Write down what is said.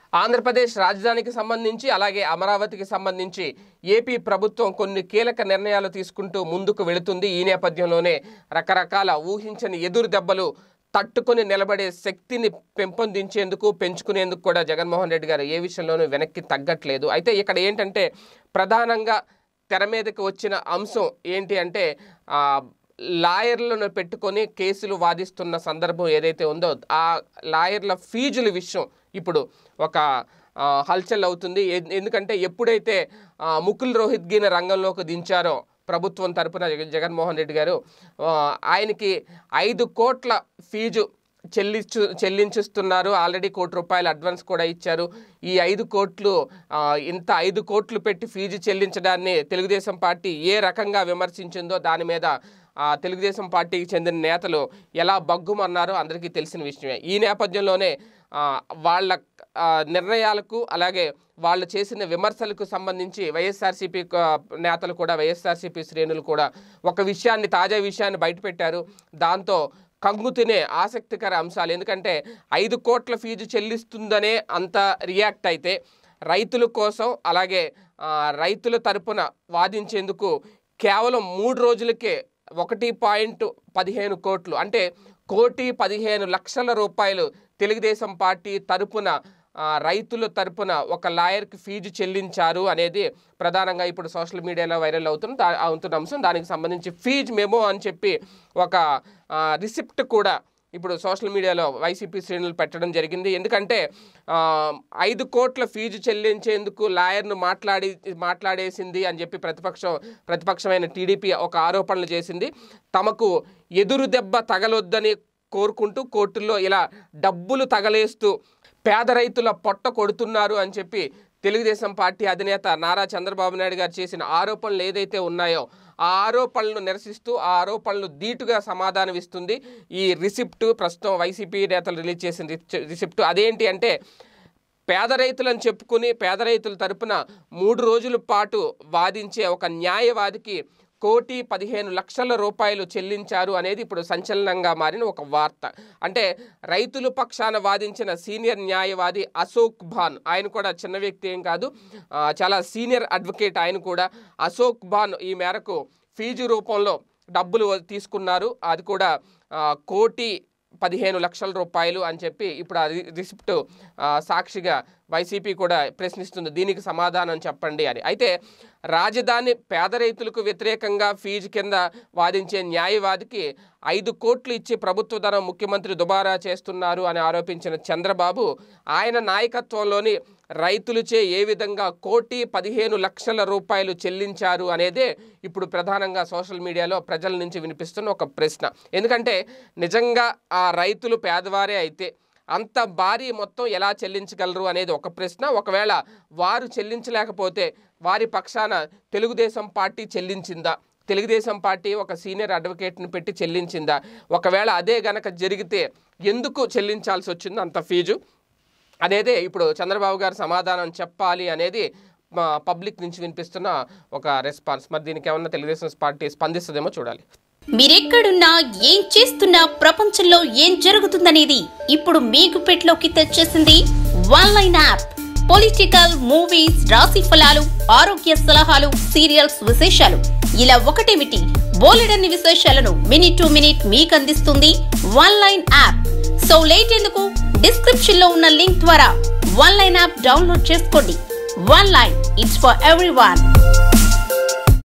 ఆంధ్రప్రదేశ్ రాజధానికి సంబంధించి అలాగే అమరావతికి సంబంధించి ఏపీ ప్రభుత్వం కొన్ని కీలక నిర్ణయాలు తీసుకుంటూ ముందుకు వెళుతుంది ఈ నేపథ్యంలోనే రకరకాల ఊహించని ఎదురు దెబ్బలు తట్టుకొని నిలబడే శక్తిని పెంపొందించేందుకు పెంచుకునేందుకు కూడా జగన్మోహన్ రెడ్డి గారు ఏ విషయంలోనూ వెనక్కి తగ్గట్లేదు అయితే ఇక్కడ ఏంటంటే ప్రధానంగా తెర మీదకి వచ్చిన అంశం ఏంటి అంటే ఆ, లాయర్లను పెట్టుకొని కేసులు వాదిస్తున్న సందర్భం ఏదైతే ఉందో ఆ లాయర్ల ఫీజుల విషయం ఇప్పుడు ఒక ఆ, హల్చల్ అవుతుంది ఎన్- ఎందుకంటే ఎప్పుడైతే ఆ, ముకుల్ రోహిత్ గిన రంగంలోకి దించారో ప్రభుత్వం తరపున జగ- జగన్మోహన్ రెడ్డి గారు ఆ, ఆయనకి ఐదు కోట్ల ఫీజు చెల్లించు చెల్లించిస్తున్నారు ఆల్రెడీ కోటి రూపాయలు అడ్వాన్స్ కూడా ఇచ్చారు ఈ ఐదు కోట్లు ఆ, ఇంత ఐదు కోట్లు పెట్టి ఫీజు చెల్లించడాన్ని తెలుగుదేశం పార్టీ ఏ రకంగా విమర్శించిందో దాని మీద ఆ, తెలుగుదేశం పార్టీకి చెందిన నేతలు ఎలా బగ్గుమన్నారో అందరికీ తెలిసిన విషయమే ఈ నేపథ్యంలోనే ఆ, వాళ్ళ ఆ, నిర్ణయాలకు అలాగే వాళ్ళు చేసిన విమర్శలకు సంబంధించి వైఎస్ఆర్సీపీ నేతలు కూడా వైఎస్ఆర్సీపీ శ్రేణులు కూడా ఒక విషయాన్ని తాజా విషయాన్ని బయటపెట్టారు దాంతో కంగు తినే ఆసక్తికర అంశాలు ఎందుకంటే ఐదు కోట్ల ఫీజు చెల్లిస్తుందనే అంత రియాక్ట్ అయితే రైతుల కోసం అలాగే ఆ, రైతుల తరపున వాదించేందుకు కేవలం మూడు రోజులకే ఒకటి పాయింట్ పదిహేను కోట్లు అంటే కోటి పదిహేను లక్షల రూపాయలు తెలుగుదేశం పార్టీ తరపున ఆ, రైతుల తరపున ఒక లాయర్కి ఫీజు చెల్లించారు అనేది ప్రధానంగా ఇప్పుడు సోషల్ మీడియాలో వైరల్ అవుతున్న దా- అవుతున్న అంశం దానికి సంబంధించి ఫీజ్ మెమో అని చెప్పి ఒక రిసిప్ట్ కూడా ఇప్పుడు సోషల్ మీడియాలో వైసీపీ శ్రేణులు పెట్టడం జరిగింది ఎందుకంటే ఆ, ఐదు కోట్ల ఫీజు చెల్లించేందుకు లాయర్ను మాట్లాడి మాట్లాడేసింది అని చెప్పి ప్రతిపక్షం ప్రతిపక్షమైన టీడీపీ ఒక ఆరోపణలు చేసింది తమకు ఎదురు దెబ్బ తగలొద్దని కోరుకుంటూ కోర్టుల్లో ఇలా డబ్బులు తగలేస్తూ పేద రైతుల పొట్ట కొడుతున్నారు అని చెప్పి తెలుగుదేశం పార్టీ అధినేత నారా చంద్రబాబు నాయుడు గారు చేసిన ఆరోపణలు ఏదైతే ఉన్నాయో ఆ ఆరోపణలను నిరసిస్తూ ఆ ఆరోపణలు ధీటుగా సమాధానం ఇస్తుంది ఈ రిసిప్ట్ ప్రస్తుతం వైసీపీ నేతలు రిలీజ్ చేసిన రిచ్- రిసిప్ట్ అదేంటి అంటే పేద రైతులను చెప్పుకుని పేద రైతుల తరపున మూడు రోజుల పాటు వాదించే ఒక న్యాయవాదికి కోటి పదిహేను లక్షల రూపాయలు చెల్లించారు అనేది ఇప్పుడు సంచలనంగా మారిన ఒక వార్త అంటే రైతుల పక్షాన వాదించిన సీనియర్ న్యాయవాది అశోక్ భాన్ ఆయన కూడా చిన్న వ్యక్తి ఏం కాదు ఆ, చాలా సీనియర్ అడ్వకేట్ ఆయన కూడా అశోక్ భాన్ ఈ మేరకు ఫీజు రూపంలో డబ్బులు తీసుకున్నారు అది కూడా ఆ, కోటి పదిహేను లక్షల రూపాయలు అని చెప్పి ఇప్పుడు ఆ రి- రిసిప్ట్ ఆ, సాక్షిగా వైసీపీ కూడా ప్రశ్నిస్తుంది దీనికి సమాధానం చెప్పండి అని అయితే రాజధాని పేద రైతులకు వ్యతిరేకంగా ఫీజు కింద వాదించే న్యాయవాదికి ఐదు కోట్లు ఇచ్చి ప్రభుత్వ ధనం ముఖ్యమంత్రి దుబారా చేస్తున్నారు అని ఆరోపించిన చంద్రబాబు ఆయన నాయకత్వంలోని రైతులచే ఏ విధంగా కోటి పదిహేను లక్షల రూపాయలు చెల్లించారు అనేదే ఇప్పుడు ప్రధానంగా సోషల్ మీడియాలో ప్రజల నుంచి వినిపిస్తున్న ఒక ప్రశ్న ఎందుకంటే నిజంగా ఆ రైతులు పేదవారే అయితే అంత భారీ మొత్తం ఎలా చెల్లించగలరు అనేది ఒక ప్రశ్న ఒకవేళ వారు చెల్లించలేకపోతే వారి పక్షాన తెలుగుదేశం పార్టీ చెల్లించిందా తెలుగుదేశం పార్టీ ఒక సీనియర్ అడ్వకేట్ని పెట్టి చెల్లించిందా ఒకవేళ అదే గనక జరిగితే ఎందుకు చెల్లించాల్సి వచ్చింది అంత ఫీజు అనేదే ఇప్పుడు చంద్రబాబు గారు సమాధానం చెప్పాలి అనేది మా పబ్లిక్ నుంచి వినిపిస్తున్న ఒక రెస్పాన్స్ మరి దీనికి ఏమన్నా తెలుగుదేశం పార్టీ స్పందిస్తుందేమో చూడాలి మీరెక్కడున్నా ఏం చేస్తున్నా ప్రపంచంలో ఏం జరుగుతుందనేది ఇప్పుడు మీకు పెట్లోకి తెచ్చేసింది one line app political movies రాశి ఫలాలు ఆరోగ్య సలహాలు సీరియల్స్ విశేషాలు ఇలా ఒకటేమిటి బోలెడన్ని విశేషాలను మినిట్ టు మినిట్ మీకు అందిస్తుంది one line app so late ఎందుకు డిస్క్రిప్షన్ లో ఉన్న లింక్ ద్వారా వన్ లైన్ యాప్ డౌన్లోడ్ చేసుకోండి one line it's for every